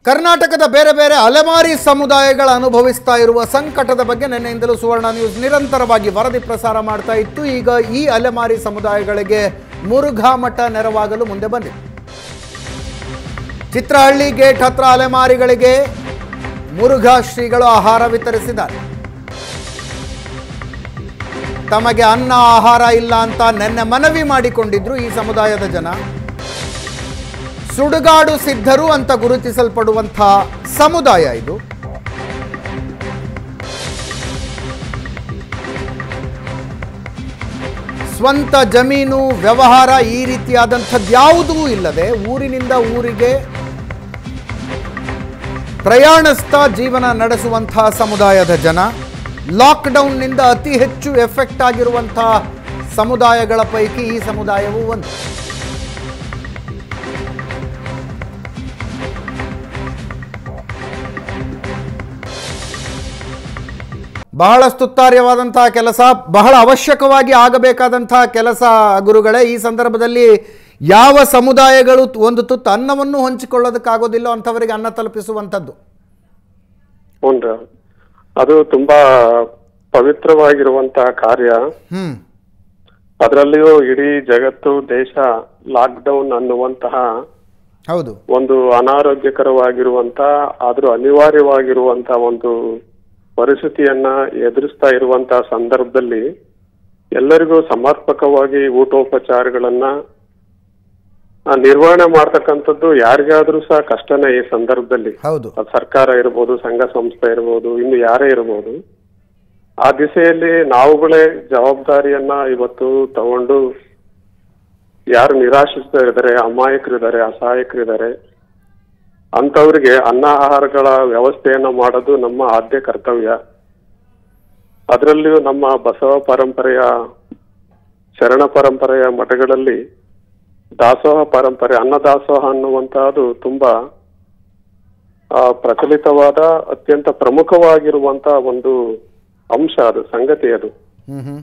ಕರ್ನಾಟಕದ ಬೇರೆ ಬೇರೆ ಅಲೆಮಾರಿ ಸಮುದಾಯಗಳು ಅನುಭವಿಸ್ತಾ ಇರುವ ಸಂಕಟದ ಬಗ್ಗೆ ನಿನ್ನೆಯಿಂದಲೂ ಸುವರ್ಣ ನ್ಯೂಸ್ ನಿರಂತರವಾಗಿ ವರದಿ ಪ್ರಸಾರ ಮಾಡ್ತಾ ಇತ್ತು ಈಗ ಈ ಅಲೆಮಾರಿ ಸಮುದಾಯಗಳಿಗೆ ಮುರುಘಾ ಮಠ ನೆರವಾಗಲು ಮುಂದೆ ಬಂದಿದೆ ಚಿತ್ರಹಳ್ಳಿ ಗೇಟ್ ಹತ್ರ ಅಲೆಮಾರಿಗಳಿಗೆ ಮುರುಘಾ ಶ್ರೀಗಳು ಆಹಾರ ವಿತರಿಸಿದ್ದಾರೆ ತಮಗೆ ಅನ್ನ ಆಹಾರ ಇಲ್ಲ ಅಂತ ನೆನ್ನೆ ಮನವಿ ಮಾಡಿಕೊಂಡಿದ್ರು ಈ ಸಮುದಾಯದ ಜನ ಸುಡುಗಾಡು ಸಿದ್ಧರು ಅಂತ ಗುರುತಿಸಲ್ಪಡುವಂಥ ಸಮುದಾಯ ಇದು ಸ್ವಂತ ಜಮೀನು ವ್ಯವಹಾರ ಈ ರೀತಿಯಾದಂಥದ್ದು ಯಾವುದೂ ಇಲ್ಲದೆ ಊರಿನಿಂದ ಊರಿಗೆ ಪ್ರಯಾಣಿಸ್ತಾ ಜೀವನ ನಡೆಸುವಂಥ ಸಮುದಾಯದ ಜನ ಲಾಕ್ಡೌನ್ನಿಂದ ಅತಿ ಹೆಚ್ಚು ಎಫೆಕ್ಟ್ ಆಗಿರುವಂಥ ಸಮುದಾಯಗಳ ಪೈಕಿ ಈ ಸಮುದಾಯವು ಒಂದು ಬಹಳ ಸ್ತುತ್ಕಾರ್ಯವಾದಂತಹ ಕೆಲಸ ಬಹಳ ಅವಶ್ಯಕವಾಗಿ ಆಗಬೇಕಾದಂತಹ ಕೆಲಸ ಗುರುಗಳೇ ಈ ಸಂದರ್ಭದಲ್ಲಿ ಯಾವ ಸಮುದಾಯಗಳು ಒಂದು ತುತ್ತು ಅನ್ನವನ್ನು ಹಂಚಿಕೊಳ್ಳೋದಕ್ಕಾಗೋದಿಲ್ಲ ಅಂಥವರಿಗೆ ಅನ್ನ ತಲುಪಿಸುವಂಥದ್ದು ಹ್ಞೂ ಅದು ತುಂಬಾ ಪವಿತ್ರವಾಗಿರುವಂತಹ ಕಾರ್ಯ ಹ್ಮ್ ಅದರಲ್ಲಿಯೂ ಇಡೀ ಜಗತ್ತು ದೇಶ ಲಾಕ್ಡೌನ್ ಅನ್ನುವಂತಹ ಹೌದು ಒಂದು ಅನಾರೋಗ್ಯಕರವಾಗಿರುವಂತ ಆದ್ರೂ ಅನಿವಾರ್ಯವಾಗಿರುವಂತ ಒಂದು ಪರಿಸ್ಥಿತಿಯನ್ನ ಎದುರಿಸ್ತಾ ಇರುವಂತಹ ಸಂದರ್ಭದಲ್ಲಿ ಎಲ್ಲರಿಗೂ ಸಮರ್ಪಕವಾಗಿ ಊಟೋಪಚಾರಗಳನ್ನ ಆ, ನಿರ್ವಹಣೆ ಮಾಡ್ತಕ್ಕಂಥದ್ದು ಯಾರಿಗಾದ್ರೂ ಸಹ ಕಷ್ಟನೇ ಈ ಸಂದರ್ಭದಲ್ಲಿ ಹೌದು ಅದು ಸರ್ಕಾರ ಇರ್ಬೋದು ಸಂಘ ಸಂಸ್ಥೆ ಇರ್ಬೋದು ಇನ್ನು ಯಾರೇ ಇರ್ಬೋದು ಆ ದಿಸೆಯಲ್ಲಿ ನಾವುಗಳೇ ಜವಾಬ್ದಾರಿಯನ್ನ ಇವತ್ತು ತಗೊಂಡು ಯಾರು ನಿರಾಶ್ರಿತರಿದ್ದಾರೆ ಅಮಾಯಕರಿದ್ದಾರೆ ಅಸಹಾಯಕರಿದ್ದಾರೆ ಅಂತವ್ರಿಗೆ ಅನ್ನ ಆಹಾರಗಳ ವ್ಯವಸ್ಥೆಯನ್ನ ಮಾಡೋದು ನಮ್ಮ ಆದ್ಯ ಕರ್ತವ್ಯ ಅದರಲ್ಲಿಯೂ ನಮ್ಮ ಬಸವ ಪರಂಪರೆಯ ಶರಣ ಪರಂಪರೆಯ ಮಠಗಳಲ್ಲಿ ದಾಸೋಹ ಪರಂಪರೆ ಅನ್ನದಾಸೋಹ ಅನ್ನುವಂತಹದ್ದು ತುಂಬಾ ಆ, ಪ್ರಚಲಿತವಾದ ಅತ್ಯಂತ ಪ್ರಮುಖವಾಗಿರುವಂತ ಒಂದು ಅಂಶ ಅದು ಸಂಗತಿ ಅದು ಹ್ಮ್ ಹ್ಮ್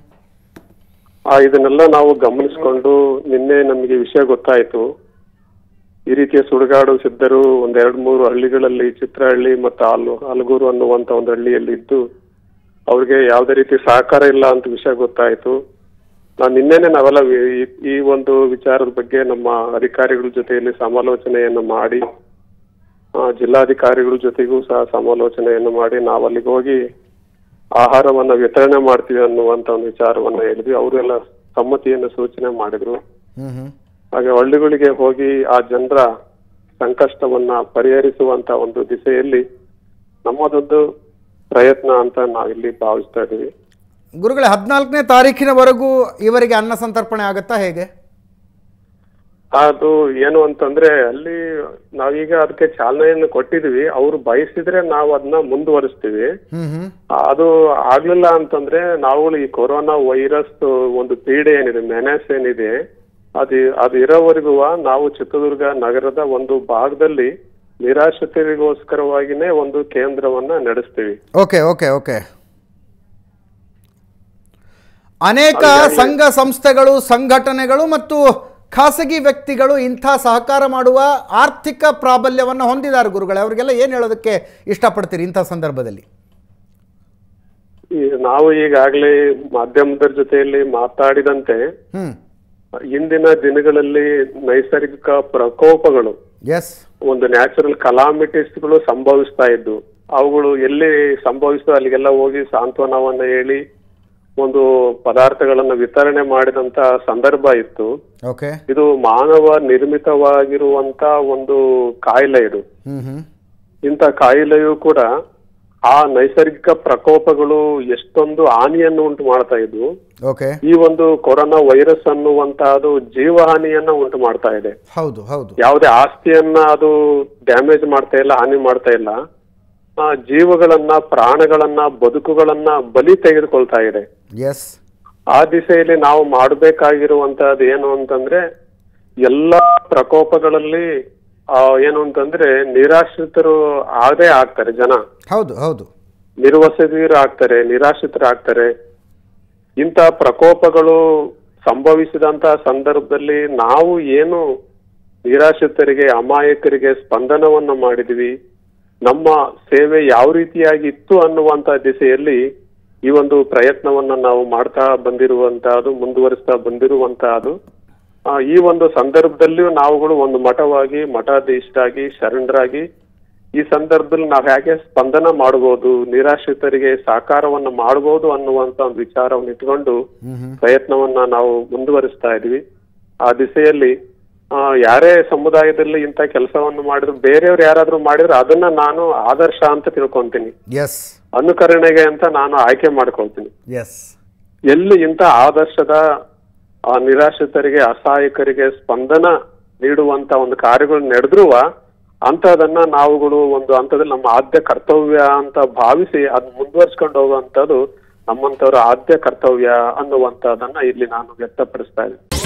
ಆ ಇದನ್ನೆಲ್ಲ ನಾವು ಗಮನಿಸಿಕೊಂಡು ನಿನ್ನೆ ನಮಗೆ ವಿಷಯ ಗೊತ್ತಾಯ್ತು ಈ ರೀತಿಯ ಸುಡುಗಾಡು ಸಿದ್ಧರು ಒಂದ್ ಎರಡ್ ಮೂರು ಹಳ್ಳಿಗಳಲ್ಲಿ ಚಿತ್ರಹಳ್ಳಿ ಮತ್ತು ಆಲು ಹಲಗೂರು ಅನ್ನುವಂತ ಒಂದು ಹಳ್ಳಿಯಲ್ಲಿ ಇದ್ದು ಅವ್ರಿಗೆ ಯಾವುದೇ ರೀತಿ ಸಹಕಾರ ಇಲ್ಲ ಅಂತ ವಿಷಯ ಗೊತ್ತಾಯ್ತು ನಾನು ನಿನ್ನೆನೆ ನಾವೆಲ್ಲ ವಿ- ಈ- ಈ ಒಂದು ವಿಚಾರದ ಬಗ್ಗೆ ನಮ್ಮ ಅಧಿಕಾರಿಗಳ ಜೊತೆಯಲ್ಲಿ ಸಮಾಲೋಚನೆಯನ್ನು ಮಾಡಿ ಆ, ಜಿಲ್ಲಾಧಿಕಾರಿಗಳ ಜೊತೆಗೂ ಸಹ ಸಮಾಲೋಚನೆಯನ್ನು ಮಾಡಿ ನಾವು ಅಲ್ಲಿಗೆ ಹೋಗಿ ಆಹಾರವನ್ನ ವಿತರಣೆ ಮಾಡ್ತೀವಿ ಅನ್ನುವಂತ ಒಂದು ವಿಚಾರವನ್ನ ಹೇಳಿದ್ವಿ ಅವರೆಲ್ಲ ಸಮ್ಮತಿಯನ್ನು ಸೂಚನೆ ಮಾಡಿದ್ರು ಹ್ಮ್ ಹ್ಮ್ ಹಾಗೆ ಹಳ್ಳಿಗಳಿಗೆ ಹೋಗಿ ಆ ಜನರ ಸಂಕಷ್ಟವನ್ನ ಪರಿಹರಿಸುವಂತ ಒಂದು ದಿಸೆಯಲ್ಲಿ ನಮ್ಮದೊಂದು ಪ್ರಯತ್ನ ಅಂತ ನಾವಿಲ್ಲಿ ಭಾವಿಸ್ತಾ ಇದೀವಿ ಗುರುಗಳೇ ಹದಿನಾಲ್ಕನೇ ತಾರೀಕಿನವರೆಗೂ ಇವರಿಗೆ ಅನ್ನ ಸಂತರ್ಪಣೆ ಆಗುತ್ತಾ ಹೇಗೆ ಅದು ಏನು ಅಂತಂದ್ರೆ ಅಲ್ಲಿ ನಾವೀಗ ಅದಕ್ಕೆ ಚಾಲನೆಯನ್ನು ಕೊಟ್ಟಿದೀವಿ ಅವ್ರು ಬಯಸಿದ್ರೆ ನಾವು ಅದನ್ನ ಮುಂದುವರಿಸ್ತೀವಿ ಹ್ಮ್ ಹ್ಮ್ ಅದು ಆಗ್ಲಿಲ್ಲ ಅಂತಂದ್ರೆ ನಾವು ಈ ಕೊರೋನಾ ವೈರಸ್ ಒಂದು ಪೀಡೆ ಏನಿದೆ ಮೆನೆಸ್ ಏನಿದೆ ಅದು ಅದು ಇರೋವರೆಗೂ ನಾವು ಚಿತ್ರದುರ್ಗ ನಗರದ ಒಂದು ಭಾಗದಲ್ಲಿ ನಿರಾಶ್ರಿತರಿಗೋಸ್ಕರವಾಗಿನೇ ಒಂದು ಕೇಂದ್ರವನ್ನ ನಡೆಸ್ತೀವಿ ಓಕೆ ಓಕೆ ಓಕೆ ಅನೇಕ ಸಂಘ ಸಂಸ್ಥೆಗಳು ಸಂಘಟನೆಗಳು ಮತ್ತು ಖಾಸಗಿ ವ್ಯಕ್ತಿಗಳು ಇಂಥ ಸಹಕಾರ ಮಾಡುವ ಆರ್ಥಿಕ ಪ್ರಾಬಲ್ಯವನ್ನು ಹೊಂದಿದ್ದಾರೆ ಗುರುಗಳೇ ಅವರಿಗೆಲ್ಲ ಏನು ಹೇಳೋದಕ್ಕೆ ಇಷ್ಟಪಡ್ತೀರಿ ಇಂಥ ಸಂದರ್ಭದಲ್ಲಿ ಈ ನಾವು ಈಗಾಗಲೇ ಮಾಧ್ಯಮದ ಜೊತೆಯಲ್ಲಿ ಮಾತಾಡಿದಂತೆ ಹ್ಮ್ ಇಂದಿನ ದಿನಗಳಲ್ಲಿ ನೈಸರ್ಗಿಕ ಪ್ರಕೋಪಗಳು ಎಸ್ ಒಂದು ನ್ಯಾಚುರಲ್ ಕಲಾಮಿಟೀಸ್ಗಳು ಸಂಭವಿಸ್ತಾ ಇದ್ದು ಅವುಗಳು ಎಲ್ಲಿ ಸಂಭವಿಸ್ತೋ ಅಲ್ಲಿಗೆಲ್ಲ ಹೋಗಿ ಸಾಂತ್ವನವನ್ನ ಹೇಳಿ ಒಂದು ಪದಾರ್ಥಗಳನ್ನ ವಿತರಣೆ ಮಾಡಿದಂತ ಸಂದರ್ಭ ಇತ್ತು ಓಕೆ ಇದು ಮಾನವ ನಿರ್ಮಿತವಾಗಿರುವಂತ ಒಂದು ಕಾಯಿಲೆ ಇದು ಹ್ಮ್ ಹ್ಮ್ ಇಂಥ ಕಾಯಿಲೆಯು ಕೂಡ ಆ ನೈಸರ್ಗಿಕ ಪ್ರಕೋಪಗಳು ಎಷ್ಟೊಂದು ಹಾನಿಯನ್ನು ಉಂಟು ಮಾಡ್ತಾ ಇದ್ವು ಓಕೆ ಈ ಒಂದು ಕೊರೋನಾ ವೈರಸ್ ಅನ್ನುವಂತಹದ್ದು ಜೀವಹಾನಿಯನ್ನ ಉಂಟು ಮಾಡ್ತಾ ಇದೆ ಹೌದು ಹೌದು ಯಾವುದೇ ಆಸ್ತಿಯನ್ನ ಅದು ಡ್ಯಾಮೇಜ್ ಮಾಡ್ತಾ ಇಲ್ಲ ಹಾನಿ ಮಾಡ್ತಾ ಇಲ್ಲ ಆ ಜೀವಗಳನ್ನ ಪ್ರಾಣಗಳನ್ನ ಬದುಕುಗಳನ್ನ ಬಲಿ ತೆಗೆದುಕೊಳ್ತಾ ಇದೆ ಎಸ್ ಆ ದಿಸೆಯಲ್ಲಿ ನಾವು ಮಾಡಬೇಕಾಗಿರುವಂತಹದ್ದು ಏನು ಅಂತಂದ್ರೆ ಎಲ್ಲ ಪ್ರಕೋಪಗಳಲ್ಲಿ ಆ, ಏನು ಅಂತಂದ್ರೆ ನಿರಾಶ್ರಿತರು ಆಗೇ ಆಗ್ತಾರೆ ಜನ ಹೌದು ಹೌದು ನಿರ್ವಸತಿರು ಆಗ್ತಾರೆ ನಿರಾಶ್ರಿತರು ಆಗ್ತಾರೆ ಇಂಥ ಪ್ರಕೋಪಗಳು ಸಂಭವಿಸಿದಂತ ಸಂದರ್ಭದಲ್ಲಿ ನಾವು ಏನು ನಿರಾಶ್ರಿತರಿಗೆ ಅಮಾಯಕರಿಗೆ ಸ್ಪಂದನವನ್ನ ಮಾಡಿದ್ವಿ ನಮ್ಮ ಸೇವೆ ಯಾವ ರೀತಿಯಾಗಿ ಇತ್ತು ಅನ್ನುವಂತ ದಿಸೆಯಲ್ಲಿ ಈ ಒಂದು ಪ್ರಯತ್ನವನ್ನ ನಾವು ಮಾಡ್ತಾ ಬಂದಿರುವಂತಹದ್ದು ಮುಂದುವರಿಸ್ತಾ ಬಂದಿರುವಂತಹದ್ದು ಆ, ಈ ಒಂದು ಸಂದರ್ಭದಲ್ಲಿಯೂ ನಾವುಗಳು ಒಂದು ಮಠವಾಗಿ ಮಠಾಧೀಶರಾಗಿ ಶರಣರಾಗಿ ಈ ಸಂದರ್ಭದಲ್ಲಿ ನಾವು ಹೇಗೆ ಸ್ಪಂದನ ಮಾಡಬಹುದು ನಿರಾಶ್ರಿತರಿಗೆ ಸಹಕಾರವನ್ನ ಮಾಡಬಹುದು ಅನ್ನುವಂತ ಒಂದು ವಿಚಾರವನ್ನು ಇಟ್ಕೊಂಡು ಪ್ರಯತ್ನವನ್ನ ನಾವು ಮುಂದುವರಿಸ್ತಾ ಇದ್ವಿ ಆ ದಿಸೆಯಲ್ಲಿ ಆ, ಯಾರೇ ಸಮುದಾಯದಲ್ಲಿ ಇಂಥ ಕೆಲಸವನ್ನು ಮಾಡಿದ್ರು ಬೇರೆಯವ್ರು ಯಾರಾದ್ರೂ ಮಾಡಿದ್ರೆ ಅದನ್ನ ನಾನು ಆದರ್ಶ ಅಂತ ತಿಳ್ಕೊಂತೀನಿ ಎಸ್ ಅನುಕರಣೆಗೆ ಅಂತ ನಾನು ಆಯ್ಕೆ ಮಾಡ್ಕೊಳ್ತೀನಿ ಎಸ್ ಎಲ್ಲಿ ಇಂಥ ಆದರ್ಶದ ಆ ನಿರಾಶ್ರಿತರಿಗೆ ಅಸಹಾಯಕರಿಗೆ ಸ್ಪಂದನ ನೀಡುವಂತ ಒಂದು ಕಾರ್ಯಗಳು ನಡೆದ್ರುವ ಅಂತದನ್ನ ನಾವುಗಳು ಒಂದು ಹಂತದಲ್ಲಿ ನಮ್ಮ ಆದ್ಯ ಕರ್ತವ್ಯ ಅಂತ ಭಾವಿಸಿ ಅದ್ ಮುಂದುವರ್ಸ್ಕೊಂಡು ಹೋಗುವಂತದ್ದು ನಮ್ಮಂತವರ ಆದ್ಯ ಕರ್ತವ್ಯ ಅನ್ನುವಂತದನ್ನ ಇಲ್ಲಿ ನಾನು ವ್ಯಕ್ತಪಡಿಸ್ತಾ ಇದ್ದೀನಿ